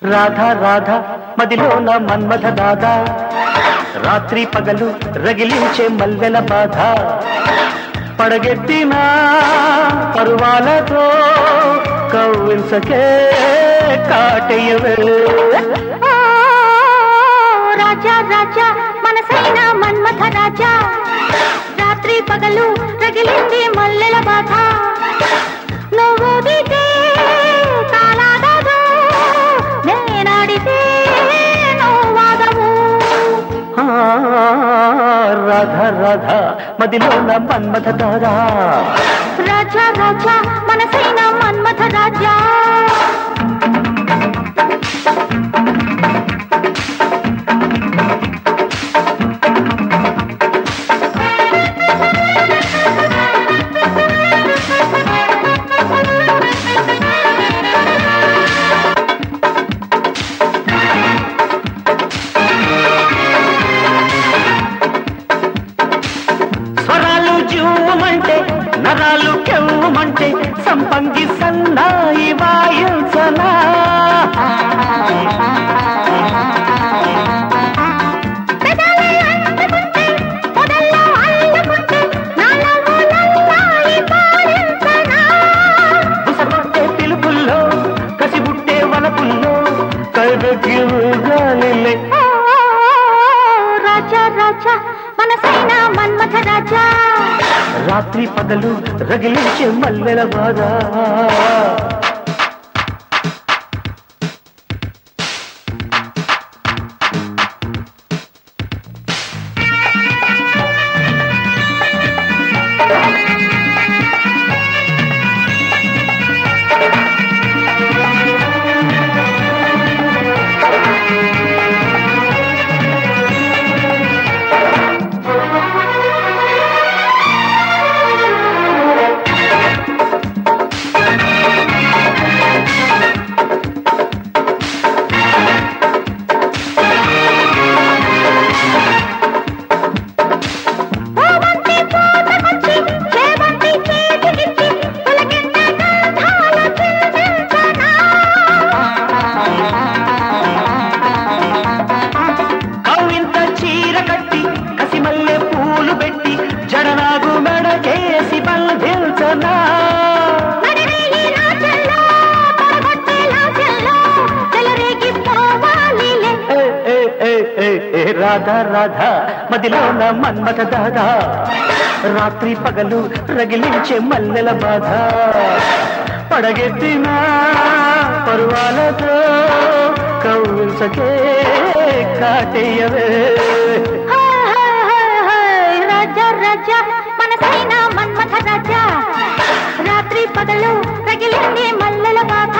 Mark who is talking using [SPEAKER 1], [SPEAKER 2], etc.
[SPEAKER 1] రాధా రాధా మదిలోన మన్మథ దాదా రాత్రి పగలు రగిలించే మల్లెల బాధ పడగెత్తిన పరువాలతో కవ్వించకే కాటయ్యవే
[SPEAKER 2] ఓ రాజా రాజా మనసైన మన్మథ రాజా రాత్రి పగలు రగిలింది మల్లెల బాధ నువ్వు దిగే తాళాడదు నేనాడితే నువ్వాదము
[SPEAKER 1] ఆ, రాధా రాధా మదిలోన మన్మథ దాదా
[SPEAKER 2] రాజా రాజా మనసైన మన్మథ రాజా
[SPEAKER 1] స్వరాలు జూమంటే నరాలు కెవ్వమంటే సంపంగి సన్నాయి వాయించనా
[SPEAKER 2] పెదాలే అందుకుంటే పొదల్లో అల్లుకుంటే నాలో నల్లాయి పాలించనా
[SPEAKER 1] బుసపట్టే పిలుపుల్లో కసిబుట్టే వలపుల్లో కైదకి గాలిలే
[SPEAKER 2] ఓ రాజా రాజా మనసైన మన్మథ రాజా
[SPEAKER 1] రాత్రి పగలు రగిలించే మల్లెల బాధ
[SPEAKER 2] పూవంతి పూతకొచ్చి చేవంతి చేతికిచ్చి పులకింత గంధాల చిందించనా
[SPEAKER 1] కవ్వింత చీర కట్టి కసి మల్లె పూలు పెట్టి జడనాగు మెడకేసి బంధించనా
[SPEAKER 2] నడిరేయి రాజల్లో పడగొట్టే లాజల్లో చెలరేగి పోవాలిలే
[SPEAKER 1] ఏ, ఏ, ఏ, ఏ, ఏ, రాధా రాధా మదిలోన మన్మథ దాదా రాత్రి పగలు రగిలించే మల్లెల బాధ పడగెత్తిన పరువాలతో కౌసకే కాటేయవే
[SPEAKER 2] హాయ్ హాయ్ హాయ్ హాయ్ రాజా రాజా మనసైన మన్మథ రాజా రాత్రి పగలు రగిలింది మల్లెల బాధ